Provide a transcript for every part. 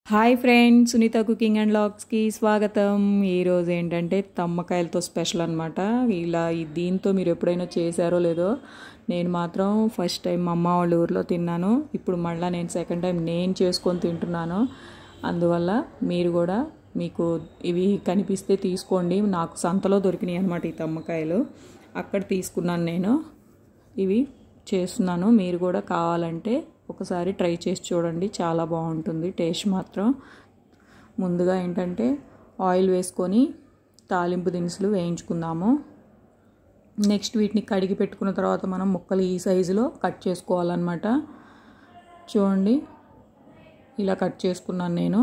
hi friends Sunitha cooking and లాగ్స్కి స్వాగతం ఈరోజు ఏంటంటే తమ్మకాయలతో స్పెషల్ అనమాట ఇలా ఈ దీంతో మీరు ఎప్పుడైనా చేశారో లేదో నేను మాత్రం ఫస్ట్ టైం మా అమ్మ వాళ్ళ ఊర్లో తిన్నాను ఇప్పుడు మళ్ళీ నేను సెకండ్ టైం నేను చేసుకొని తింటున్నాను అందువల్ల మీరు కూడా మీకు ఇవి కనిపిస్తే తీసుకోండి నాకు సంతలో దొరికినాయి అనమాట ఈ తమ్మకాయలు అక్కడ తీసుకున్నాను నేను ఇవి చేస్తున్నాను మీరు కూడా కావాలంటే ఒకసారి ట్రై చేసి చూడండి చాలా బాగుంటుంది టేస్ట్ మాత్రం ముందుగా ఏంటంటే ఆయిల్ వేసుకొని తాలింపు దినుసులు వేయించుకుందాము నెక్స్ట్ వీటిని కడిగి పెట్టుకున్న తర్వాత మనం ముక్కలు ఈ సైజులో కట్ చేసుకోవాలన్నమాట చూడండి ఇలా కట్ చేసుకున్నాను నేను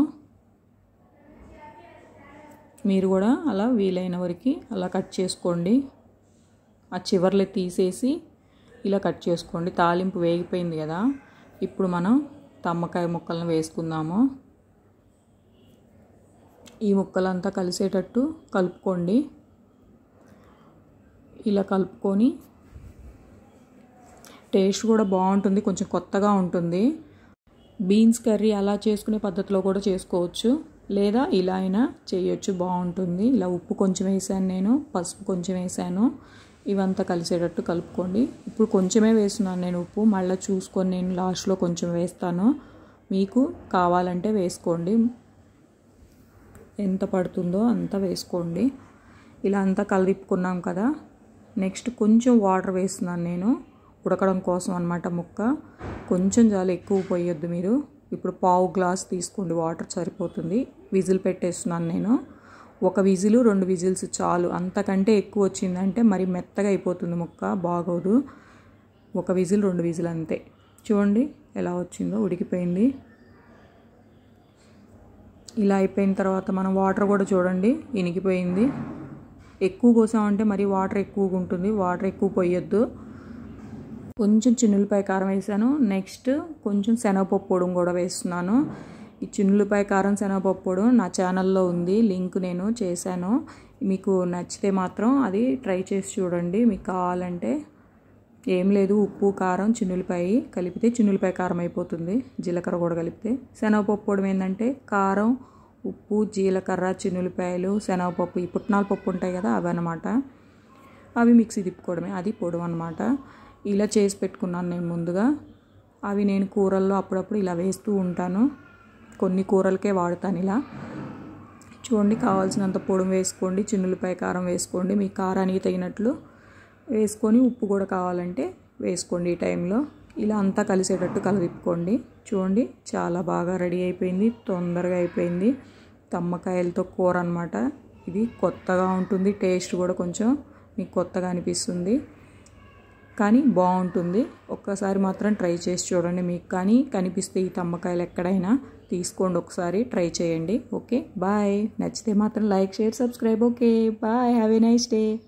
మీరు కూడా అలా వీలైన వరకు అలా కట్ చేసుకోండి ఆ చివర్లు తీసేసి ఇలా కట్ చేసుకోండి తాలింపు వేగిపోయింది కదా ఇప్పుడు మనం తమ్మకాయ ముక్కలను వేసుకుందాము ఈ ముక్కలంతా కలిసేటట్టు కలుపుకోండి ఇలా కలుపుకొని టేస్ట్ కూడా బాగుంటుంది కొంచెం కొత్తగా ఉంటుంది బీన్స్ కర్రీ అలా చేసుకునే పద్ధతిలో కూడా చేసుకోవచ్చు లేదా ఇలా అయినా చేయొచ్చు బాగుంటుంది ఇలా ఉప్పు కొంచెం వేసాను నేను పసుపు కొంచెం వేసాను ఇవంతా కలిసేటట్టు కలుపుకోండి ఇప్పుడు కొంచెమే వేస్తున్నాను నేను ఉప్పు మళ్ళీ చూసుకొని నేను లాస్ట్లో కొంచెం వేస్తాను మీకు కావాలంటే వేసుకోండి ఎంత పడుతుందో అంత వేసుకోండి ఇలా అంతా కలిపుకున్నాం కదా నెక్స్ట్ కొంచెం వాటర్ వేస్తున్నాను నేను ఉడకడం కోసం అనమాట ముక్క కొంచెం చాలా ఎక్కువ పోయొద్దు మీరు ఇప్పుడు పావు గ్లాస్ తీసుకోండి వాటర్ సరిపోతుంది విజిల్ పెట్టేస్తున్నాను నేను ఒక విజిలు రెండు విజిల్స్ చాలు అంతకంటే ఎక్కువ వచ్చిందంటే మరి మెత్తగా అయిపోతుంది ముక్క బాగోదు ఒక విజిల్ రెండు విజిల్ అంతే చూడండి ఎలా వచ్చిందో ఉడికిపోయింది ఇలా అయిపోయిన తర్వాత మనం వాటర్ కూడా చూడండి ఇనికిపోయింది ఎక్కువ కోసామంటే మరి వాటర్ ఎక్కువగా ఉంటుంది వాటర్ ఎక్కువ పోయొద్దు కొంచెం చిన్నులపాయ కారం వేసాను నెక్స్ట్ కొంచెం శనగపప్పు పొడి కూడా వేస్తున్నాను ఈ చిన్నులపాయ కారం శనగపప్పు పొడి నా ఛానల్లో ఉంది లింక్ నేను చేశాను మీకు నచ్చితే మాత్రం అది ట్రై చేసి చూడండి మీకు కావాలంటే ఏం లేదు ఉప్పు కారం చిన్నులపాయ కలిపితే చిన్నులపాయ కారం అయిపోతుంది జీలకర్ర కూడా కలిపితే శనగపప్పు పొడి ఏంటంటే కారం ఉప్పు జీలకర్ర చిన్నులపాయలు శనగపప్పు ఈ పుట్నాల పప్పు ఉంటాయి కదా అవి అనమాట అవి మిక్సీ తిప్పుకోవడమే అది పొడి అనమాట ఇలా చేసి పెట్టుకున్నాను నేను ముందుగా అవి నేను కూరల్లో అప్పుడప్పుడు ఇలా వేస్తూ ఉంటాను కొన్ని కూరలకే వాడతాను ఇలా చూడండి కావాల్సినంత పొడి వేసుకోండి చిన్నులపాయ కారం వేసుకోండి మీ కారానికి తగినట్లు వేసుకొని ఉప్పు కూడా కావాలంటే వేసుకోండి ఈ టైంలో ఇలా అంతా కలిసేటట్టు కలదిప్పుకోండి చూడండి చాలా బాగా రెడీ అయిపోయింది తొందరగా అయిపోయింది తమ్మకాయలతో కూర అనమాట ఇది కొత్తగా ఉంటుంది టేస్ట్ కూడా కొంచెం మీకు కొత్తగా అనిపిస్తుంది కానీ బాగుంటుంది ఒక్కసారి మాత్రం ట్రై చేసి చూడండి మీకు కానీ కనిపిస్తే ఈ తమ్మకాయలు ఎక్కడైనా తీసుకోండి ఒకసారి ట్రై చేయండి ఓకే బాయ్ నచ్చితే మాత్రం like share subscribe okay bye have a nice day